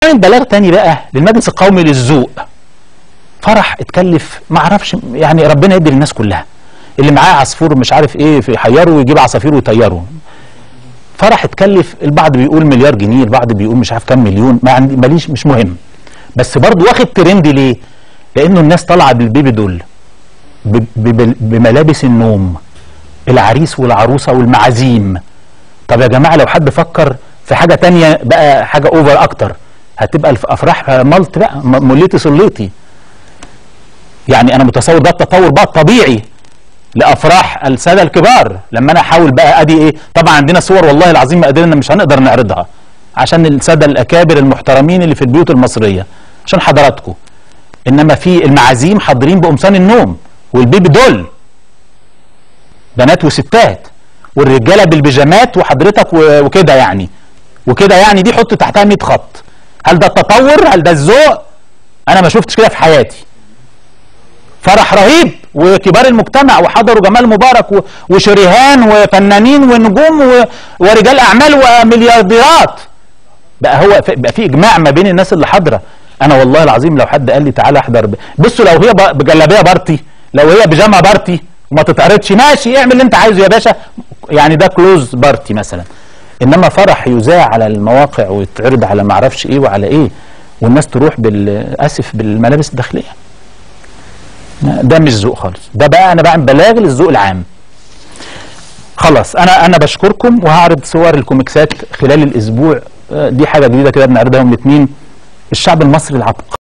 نعمل بلاغ تاني بقى للمجلس القومي للذوق فرح اتكلف ما اعرفش يعني ربنا يدي للناس كلها اللي معاه عصفور مش عارف ايه في يحيره ويجيب عصافير ويطيره فرح اتكلف البعض بيقول مليار جنيه البعض بيقول مش عارف كام مليون ما عندي ماليش مش مهم بس برضه واخد ترند ليه لانه الناس طالعه بالبيبي دول ب- ب- بملابس النوم العريس والعروسه والمعازيم طب يا جماعه لو حد فكر في حاجه تانية بقى حاجه اوفر اكتر هتبقى الف- افراح ملط بقى م- مليتي صليتي يعني انا متصور ده التطور بقى الطبيعي لافراح الساده الكبار لما انا احاول بقى ادي ايه طبعا عندنا صور والله العظيم ما قدرنا مش هنقدر نعرضها عشان الساده الاكابر المحترمين اللي في البيوت المصريه عشان حضراتكم انما في المعازيم حاضرين بقمصان النوم والبيبي دول بنات وستات والرجاله بالبيجامات وحضرتك و- وكده يعني وكده يعني دي حط تحتها 100 خط هل ده التطور هل ده الذوق انا ما شفتش كده في حياتي فرح رهيب وكبار المجتمع وحضروا جمال مبارك و- وشريهان وفنانين ونجوم و- ورجال اعمال ومليارديرات بقى هو في- بقى في اجماع ما بين الناس اللي حاضره انا والله العظيم لو حد قال لي تعالى احضر ب- بصوا لو هي ب- بجلابيه بارتي لو هي بيجامه بارتي وما تتعرضش ماشي اعمل اللي انت عايزه يا باشا يعني ده كلوز بارتي مثلا انما فرح يذاع على المواقع ويتعرض على ما اعرفش ايه وعلى ايه والناس تروح بالاسف بالملابس الداخليه ده مش ذوق خالص ده بقى انا بعمل بلاغ للذوق العام خلاص انا انا بشكركم وهعرض صور الكوميكسات خلال الاسبوع آه، دي حاجه جديده كده بنعرضها يوم الاثنين الشعب المصري العبقري